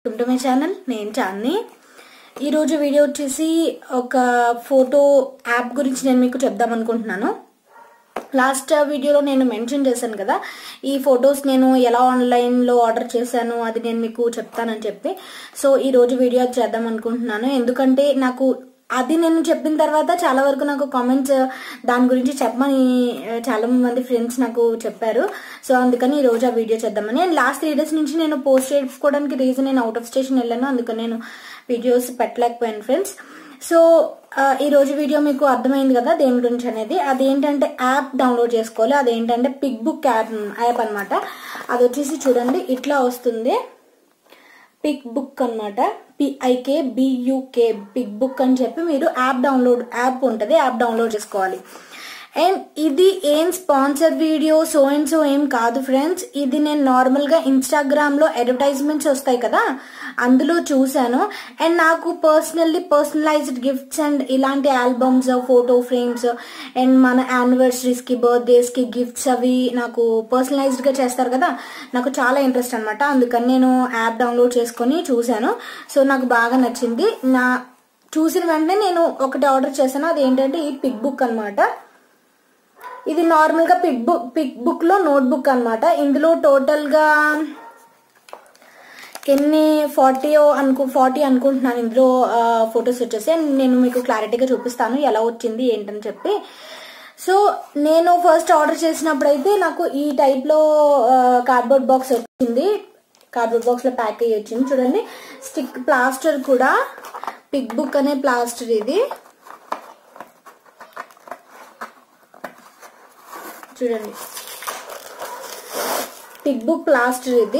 welcome to my channel నేను చాన్ని ఈరోజు video వచ్చేసి ఒక ఫోటో యాప్ గురించి నేను మీకు చెప్దాం అనుకుంటున్నాను లాస్ట్ వీడియోలో నేను మెన్షన్ చేశాను కదా ఈ ఫొటోస్ నేను ఎలా ఆన్లైన్లో ఆర్డర్ చేశాను అది నేను మీకు చెప్తానని చెప్పి సో ఈ రోజు వీడియో చేద్దాం అనుకుంటున్నాను ఎందుకంటే నాకు అది నేను చెప్పిన తర్వాత చాలా వరకు నాకు కామెంట్స్ దాని గురించి చెప్పమని ఆ, చాలా మంది ఫ్రెండ్స్ నాకు చెప్పారు సో అందుకని ఈ రోజు ఆ వీడియో చేద్దామని అండ్ లాస్ట్ త్రీ డేస్ నుంచి నేను పోస్ట్ చేసుకోవడానికి రీజన్ నేను అవుట్ ఆఫ్ స్టేషన్ వెళ్ళాను అందుకని నేను వీడియోస్ పెట్టలేకపోయాను ఫ్రెండ్స్ సో ఆ, ఈ రోజు వీడియో మీకు అర్థమైంది కదా దేని గురించి అనేది అదేంటంటే యాప్ డౌన్లోడ్ చేసుకోవాలి అదేంటంటే పిక్ బుక్ యాప్ యాప్ అనమాట అది వచ్చేసి చూడండి ఇట్లా వస్తుంది పిక్ బుక్ అనమాట పిఐకే బియుకే పిక్ బుక్ అని చెప్పి మీరు యాప్ డౌన్లోడ్ యాప్ ఉంటుంది యాప్ డౌన్లోడ్ చేసుకోవాలి అండ్ ఇది ఏం sponsor video so and so ఏం కాదు ఫ్రెండ్స్ ఇది నేను నార్మల్గా ఇన్స్టాగ్రామ్లో అడ్వర్టైజ్మెంట్స్ వస్తాయి కదా అందులో చూశాను అండ్ నాకు పర్సనల్లీ పర్సనలైజ్డ్ గిఫ్ట్స్ అండ్ ఇలాంటి ఆల్బమ్స్ ఫోటో ఫ్రేమ్స్ అండ్ మన యానివర్సరీస్కి బర్త్డేస్కి గిఫ్ట్స్ అవి నాకు పర్సనలైజ్డ్గా చేస్తారు కదా నాకు చాలా ఇంట్రెస్ట్ అనమాట అందుకని నేను యాప్ డౌన్లోడ్ చేసుకొని చూశాను సో నాకు బాగా నచ్చింది నా చూసిన వెంటనే నేను ఒకటి ఆర్డర్ చేశాను అది ఏంటంటే ఈ పిక్ బుక్ అనమాట ఇది నార్మల్గా పిక్ బుక్ పిక్ బుక్లో నోట్ బుక్ అనమాట ఇందులో టోటల్గా ఎన్ని ఫార్టీ అనుకు ఫార్టీ అనుకుంటున్నాను ఇందులో ఫొటోస్ వచ్చేసి And నేను మీకు క్లారిటీగా చూపిస్తాను ఎలా వచ్చింది ఏంటని చెప్పి సో నేను ఫస్ట్ ఆర్డర్ చేసినప్పుడు అయితే నాకు ఈ టైప్లో కార్డ్బోర్డ్ బాక్స్ వచ్చింది కార్డ్బోర్డ్ బాక్స్లో ప్యాక్ అయ్యి వచ్చింది చూడండి స్టిక్ ప్లాస్టర్ కూడా పిక్ బుక్ అనే ప్లాస్టర్ ఇది చూడండి పిక్ బుక్ ప్లాస్టర్ ఇది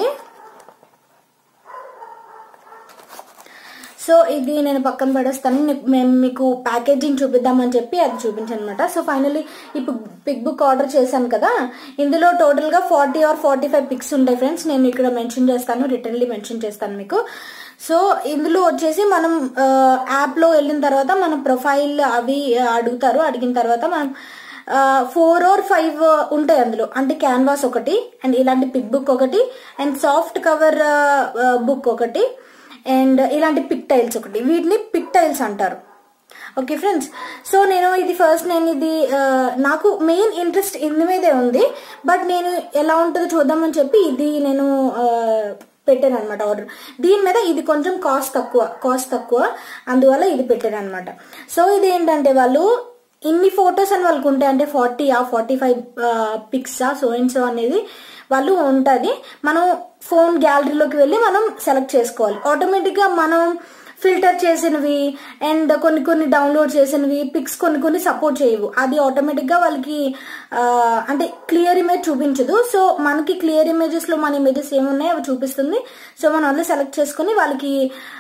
సో ఇది నేను పక్కన పడేస్తాను నే- మేము మీకు ప్యాకేజింగ్ చూపిద్దామని చెప్పి అది చూపించాను అనమాట సో ఫైనల్లీ ఈ పిక్ బుక్ ఆర్డర్ చేశాను కదా ఇందులో టోటల్గా forty or forty five pics ఉంటాయి ఫ్రెండ్స్ నేను ఇక్కడ మెన్షన్ చేస్తాను రిటర్న్లీ మెన్షన్ చేస్తాను మీకు సో ఇందులో వచ్చేసి మనం యాప్లో వెళ్ళిన తర్వాత మన ప్రొఫైల్ అవి ఆ, అడుగుతారు అడిగిన తర్వాత మనం ఫోర్ ఆర్ ఫైవ్ ఉంటాయి అందులో అంటే క్యాన్వాస్ ఒకటి అండ్ ఇలాంటి పిక్ బుక్ ఒకటి అండ్ సాఫ్ట్ కవర్ బుక్ ఒకటి అండ్ ఇలాంటి పిక్ టైల్స్ ఒకటి వీటిని పిక్ టైల్స్ అంటారు ఓకే ఫ్రెండ్స్ సో నేను ఇది ఫస్ట్ నేను ఇది ఆ, నాకు మెయిన్ ఇంట్రెస్ట్ ఇందు మీదే ఉంది బట్ నేను ఎలా ఉంటుందో చూద్దామని చెప్పి ఇది నేను ఆ, పెట్టాను అనమాట ఆర్డర్ దీని మీద ఇది కొంచెం కాస్ట్ తక్కువ కాస్ట్ తక్కువ అందువల్ల ఇది పెట్టాను అనమాట సో ఇది ఏంటంటే వాళ్ళు ఇన్ని ఫొటోస్ అని వాళ్ళకు ఉంటాయి అంటే ఫార్టీ ఆ ఫార్టీ ఫైవ్ పిక్స్ ఆ సో అండ్ సో అనేది వాళ్ళు ఉంటుంది మనం ఫోన్ గ్యాలరీలోకి వెళ్ళి మనం సెలెక్ట్ చేసుకోవాలి ఆటోమేటిక్గా మనం ఫిల్టర్ చేసినవి అండ్ కొన్ని కొన్ని డౌన్లోడ్ చేసినవి పిక్స్ కొన్ని కొన్ని సపోర్ట్ చేయవు అది ఆటోమేటిక్గా వాళ్ళకి ఆ, అంటే క్లియర్ ఇమేజ్ చూపించదు సో మనకి క్లియర్ ఇమేజెస్లో మన ఇమేజెస్ ఏమున్నాయో అవి చూపిస్తుంది సో మనం అందులో సెలెక్ట్ చేసుకుని వాళ్ళకి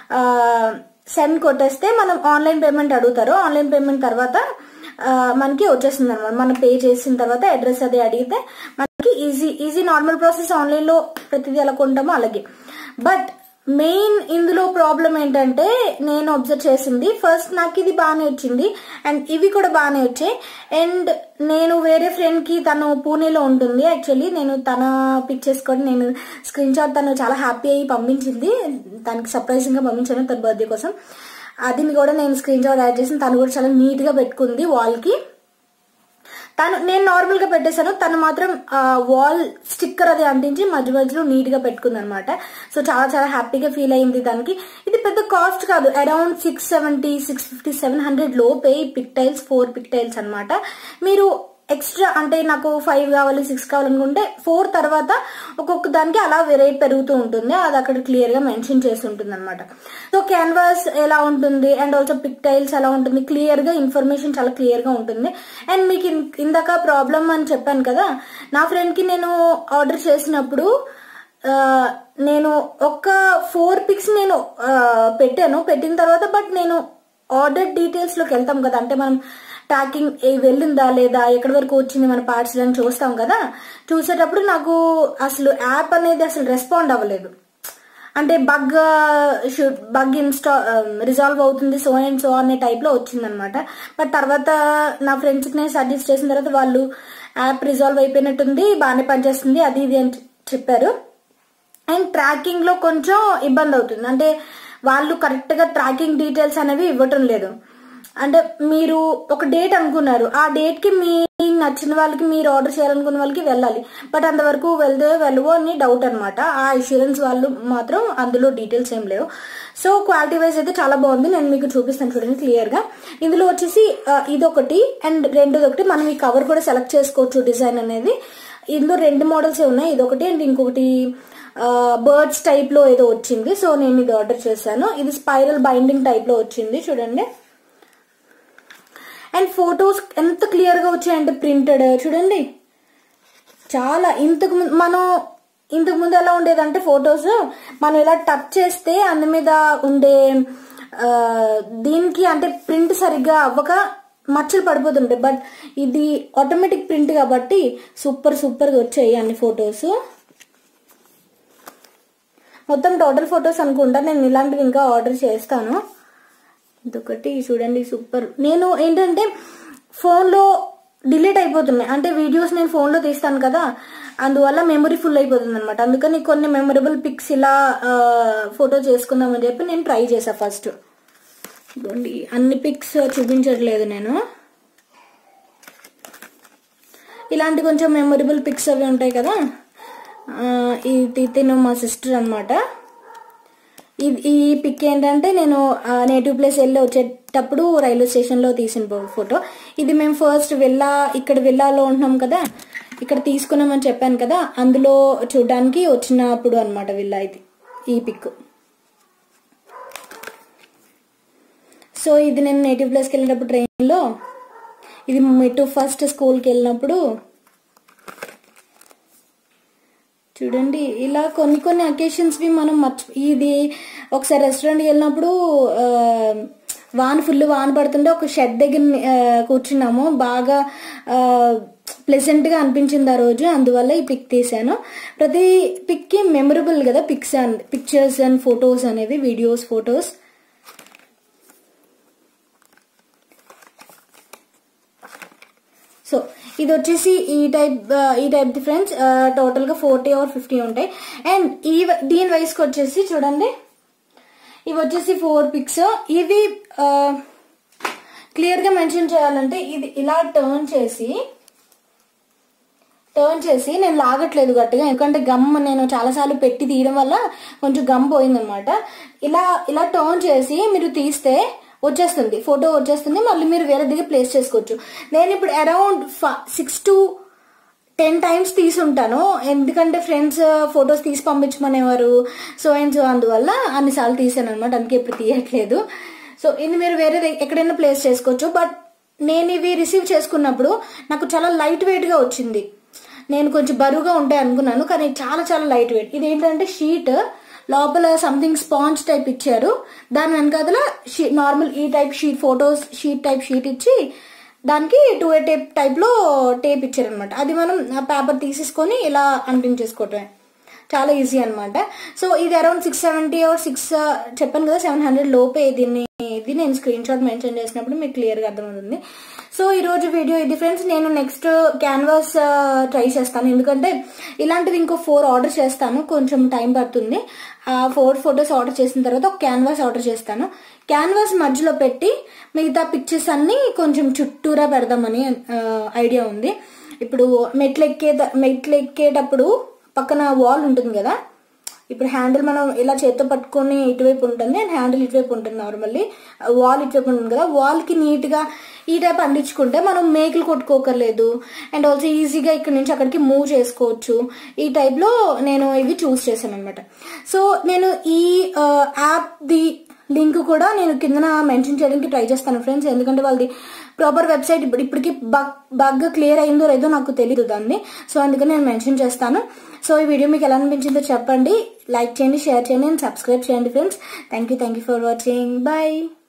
సెండ్ కొట్టేస్తే మనం ఆన్లైన్ పేమెంట్ అడుగుతారు ఆన్లైన్ పేమెంట్ తర్వాత ఆ, మనకి వచ్చేస్తుంది అనమాట మనం పే చేసిన తర్వాత అడ్రస్ అది అడిగితే మనకి ఈజీ ఈజీ నార్మల్ ప్రాసెస్ ఆన్లైన్లో ప్రతిదీ ఎలా కొంటామో అలాగే బట్ మెయిన్ ఇందులో ప్రాబ్లం ఏంటంటే నేను అబ్జర్వ్ చేసింది ఫస్ట్ నాకు ఇది బాగానే వచ్చింది అండ్ ఇవి కూడా బాగానే వచ్చాయి అండ్ నేను వేరే ఫ్రెండ్కి తను పూణేలో ఉంటుంది యాక్చువల్లీ నేను తన పిక్చర్స్ కూడా నేను స్క్రీన్ షాట్ తను చాలా హ్యాపీ అయ్యి పంపించింది తనకి సర్ప్రైజింగ్గా పంపించాను తన బర్త్డే కోసం అది కూడా నేను స్క్రీన్ షాట్ యాడ్ చేసి తను కూడా చాలా నీట్ గా పెట్టుకుంది వాల్ కి తను నేను నార్మల్ గా పెట్టేశాను తను మాత్రం వాల్ స్టిక్కర్ అది అంటించి మధ్య మధ్యలో నీట్ గా పెట్టుకుంది అనమాట సో చాలా చాలా హ్యాపీగా ఫీల్ అయింది దానికి ఇది పెద్ద కాస్ట్ కాదు around six seventy six fifty seven hundred లోపే pic tiles four pic tiles అనమాట మీరు ఎక్స్ట్రా అంటే నాకు ఫైవ్ కావాలి సిక్స్ కావాలనుకుంటే ఫోర్ తర్వాత ఒక్కొక్క దానికి అలా రేట్ పెరుగుతూ ఉంటుంది అది అక్కడ క్లియర్ గా మెన్షన్ చేసి ఉంటుంది అనమాట సో క్యాన్వాస్ ఎలా ఉంటుంది అండ్ ఆల్సో పిక్ టైల్స్ ఎలా ఉంటుంది క్లియర్ గా ఇన్ఫర్మేషన్ చాలా క్లియర్ గా ఉంటుంది అండ్ మీకు ఇన్- ఇందాక ప్రాబ్లం అని చెప్పాను కదా నా ఫ్రెండ్ కి నేను ఆర్డర్ చేసినప్పుడు ఆ, నేను ఒక ఫోర్ పిక్స్ నేను ఆ, పెట్టాను పెట్టిన తర్వాత బట్ నేను ఆర్డర్ డీటెయిల్స్ లోకి వెళ్తాం కదా అంటే మనం ట్రాకింగ్ వెళ్ళిందా లేదా ఎక్కడి వరకు వచ్చింది మన పార్ట్స్ అని చూస్తాం కదా చూసేటప్పుడు నాకు అసలు యాప్ అనేది అసలు రెస్పాండ్ అవ్వలేదు అంటే bug should bug insta resolve అవుతుంది సో అండ్ సో అనే టైప్ లో వచ్చిందనమాట బట్ తర్వాత నా ఫ్రెండ్స్ కి నేను సజెస్ట్ చేసిన తర్వాత వాళ్ళు యాప్ రిజాల్వ్ అయిపోయినట్టుంది బాగానే పనిచేస్తుంది అది ఇది అని చెప్పారు అండ్ ట్రాకింగ్ లో కొంచెం ఇబ్బంది అవుతుంది అంటే వాళ్ళు కరెక్ట్ గా ట్రాకింగ్ డీటెయిల్స్ అనేవి ఇవ్వటం లేదు అంటే మీరు ఒక డేట్ అనుకున్నారు ఆ డేట్ కి మీ నచ్చిన వాళ్ళకి మీరు ఆర్డర్ చేయాలనుకున్న వాళ్ళకి వెళ్ళాలి బట్ అంతవరకు వెళ్తే వెళ్ళవో అని డౌట్ అనమాట ఆ ఇన్సూరెన్స్ వాళ్ళు మాత్రం అందులో డీటెయిల్స్ ఏం లేవు సో క్వాలిటీ వైజ్ అయితే చాలా బాగుంది నేను మీకు చూపిస్తాను చూడండి క్లియర్ గా ఇందులో వచ్చేసి ఆ, ఇదొకటి అండ్ రెండోది ఒకటి మనం ఈ కవర్ కూడా సెలెక్ట్ చేసుకోవచ్చు డిజైన్ అనేది ఇందులో రెండు మోడల్స్ ఉన్నాయి ఇదొకటి అండ్ ఇంకొకటి బర్డ్స్ టైప్ లో ఏదో వచ్చింది సో నేను ఇది ఆర్డర్ చేశాను ఇది స్పైరల్ బైండింగ్ టైప్ లో వచ్చింది చూడండి అండ్ ఫొటోస్ ఎంత క్లియర్ గా వచ్చాయంటే ప్రింటెడ్ చూడండి చాలా ఇంతకు ముందు మనం ఇంతకు ముందు ఎలా ఉండేదంటే ఫొటోస్ మనం ఇలా టచ్ చేస్తే అందు మీద ఉండే ఆ, దీనికి అంటే ప్రింట్ సరిగ్గా అవ్వక మచ్చలు పడిపోతుంటాయి బట్ ఇది ఆటోమేటిక్ ప్రింట్ కాబట్టి సూపర్ సూపర్ గా వచ్చాయి అన్ని ఫొటోస్ మొత్తం టోటల్ ఫొటోస్ అనుకుంటా నేను ఇలాంటివి ఇంకా ఆర్డర్ చేస్తాను ఇదొకటి చూడండి సూపర్ నేను ఏంటంటే ఫోన్లో డిలీట్ అయిపోతున్నాయి అంటే వీడియోస్ నేను ఫోన్లో తీస్తాను కదా అందువల్ల మెమరీ ఫుల్ అయిపోతుంది అనమాట అందుకని కొన్ని మెమరబుల్ పిక్స్ ఇలా ఫోటో చేసుకుందామని చెప్పి నేను ట్రై చేసా ఫస్ట్ ఇదిగోండి అన్ని పిక్స్ చూపించట్లేదు నేను ఇలాంటి కొంచెం మెమొరబుల్ పిక్స్ అవి ఉంటాయి కదా ఆ, ఇది తిను మా సిస్టర్ అనమాట ఇది ఈ పిక్ ఏంటంటే నేను నేటివ్ ప్లేస్ వెళ్ళి వచ్చేటప్పుడు రైల్వే స్టేషన్లో తీసిన ఫో- ఫోటో ఇది మేము ఫస్ట్ వెళ్ళా ఇక్కడ వెళ్ళాలో ఉంటున్నాం కదా ఇక్కడ తీసుకున్నామని చెప్పాను కదా అందులో చూడడానికి వచ్చినప్పుడు అనమాట విల్లా ఇది ఈ పిక్ సో ఇది నేను నేటివ్ ప్లేస్కి వెళ్ళినప్పుడు ట్రైన్లో ఇది మెటు ఫస్ట్ స్కూల్కి వెళ్ళినప్పుడు చూడండి ఇలా కొన్ని కొన్ని అకేషన్స్వి మనం మర్చి ఇది ఒకసారి రెస్టారెంట్కి వెళ్ళినప్పుడు ఆ, వాన ఫుల్ వాన పడుతుంటే ఒక షెడ్ దగ్గర ఆ, కూర్చున్నాము బాగా ప్లెజెంట్ గా అనిపించింది ఆ రోజు అందువల్ల ఈ పిక్ తీసాను ప్రతి పిక్ కి మెమరబుల్ కదా pics and pictures and photos అనేవి వీడియోస్ ఫొటోస్ సో ఇది వచ్చేసి ఈ టైప్ ఈ టైప్ ది ఫ్రెండ్స్ టోటల్ గా ఫోర్టీ ఆర్ ఫిఫ్టీ ఉంటాయి అండ్ ఈ దీని వయసుకి వచ్చేసి చూడండి ఇవి వచ్చేసి ఫోర్ పిక్స్ ఇవి క్లియర్ గా మెన్షన్ చేయాలంటే ఇది ఇలా టర్న్ చేసి టర్న్ చేసి నేను లాగట్లేదు గట్టిగా ఎందుకంటే గమ్ నేను చాలాసార్లు పెట్టి తీయడం వల్ల కొంచెం గమ్ పోయిందనమాట ఇలా ఇలా టర్న్ చేసి మీరు తీస్తే వచ్చేస్తుంది ఫోటో వచ్చేస్తుంది మళ్ళీ మీరు వేరే దగ్గర ప్లేస్ చేసుకోవచ్చు నేను ఇప్పుడు around six to ten times తీసుంటాను ఎందుకంటే ఫ్రెండ్స్ ఫొటోస్ తీసి పంపించమనేవారు సో అండ్ సో అందువల్ల అన్నిసార్లు తీసాను అనమాట అందుకే ఇప్పుడు తీయట్లేదు సో ఇది మీరు వేరే దగ్గ- ఎక్కడైనా ప్లేస్ చేసుకోవచ్చు బట్ నేను ఇవి రిసీవ్ చేసుకున్నప్పుడు నాకు చాలా లైట్ వెయిట్ గా వచ్చింది నేను కొంచెం బరువుగా ఉంటాయి అనుకున్నాను కానీ చాలా చాలా లైట్ వెయిట్ ఇది ఏంటంటే షీట్ లోపల సంథింగ్ స్పాంజ్ టైప్ ఇచ్చారు దాని వెనకాతల నార్మల్ ఈ type sheet photos sheet type sheet ఇచ్చి దానికి టూ ఏ టేప్ టైప్ లో టేప్ ఇచ్చారనమాట అది మనం పేపర్ తీసేసుకొని ఇలా అంటించేసుకోవటమే చాలా ఈజీ అన్నమాట సో ఇది around six seventy or six చెప్పాను కదా సెవెన్ హండ్రెడ్ లోపే దీన్ని ఇది నేను స్క్రీన్ షాట్ మెన్షన్ చేసినప్పుడు మీకు క్లియర్ గా అర్థమవుతుంది సో ఈ రోజు వీడియో ఇది ఫ్రెండ్స్ నేను నెక్స్ట్ క్యాన్వాస్ ట్రై చేస్తాను ఎందుకంటే ఇలాంటిది ఇంకో ఫోర్ ఆర్డర్ చేస్తాను కొంచెం టైం పడుతుంది ఆ ఫోర్ ఫొటోస్ ఆర్డర్ చేసిన తర్వాత ఒక క్యాన్వాస్ ఆర్డర్ చేస్తాను క్యాన్వాస్ మధ్యలో పెట్టి మిగతా పిక్చర్స్ అన్ని కొంచెం చుట్టూరా పెడదామని ఐడియా ఉంది ఇప్పుడు మెట్లు ఎక్కే మెట్లు ఎక్కేటప్పుడు పక్కన వాల్ ఉంటుంది కదా ఇప్పుడు హ్యాండిల్ మనం ఇలా చేత్తో పట్టుకొని ఇటువైపు ఉంటుంది అండ్ హ్యాండిల్ ఇటువైపు ఉంటుంది నార్మల్లీ వాల్ ఇటువైపు ఉంటుంది కదా వాల్ కి నీట్ గా ఈ టైప్ అందించుకుంటే మనం మేకులు కొట్టుకోకర్లేదు అండ్ ఆల్సో ఈజీగా ఇక్కడ నుంచి అక్కడికి మూవ్ చేసుకోవచ్చు ఈ టైప్ లో నేను ఇవి చూస్ చేశాను అనమాట సో నేను ఈ యాప్ ది లింక్ కూడా నేను కిందన మెన్షన్ చేయడానికి ట్రై చేస్తాను ఫ్రెండ్స్ ఎందుకంటే వాళ్ళది ప్రాపర్ వెబ్సైట్ ఇప్పుడు ఇప్పటికి బగ్ బగ్ క్లియర్ అయిందో లేదో నాకు తెలియదు దాన్ని సో అందుకని నేను మెన్షన్ చేస్తాను సో ఈ వీడియో మీకు ఎలా అనిపించిందో చెప్పండి లైక్ చేయండి షేర్ చేయండి అండ్ సబ్స్క్రైబ్ చేయండి friends thank you thank you for watching bye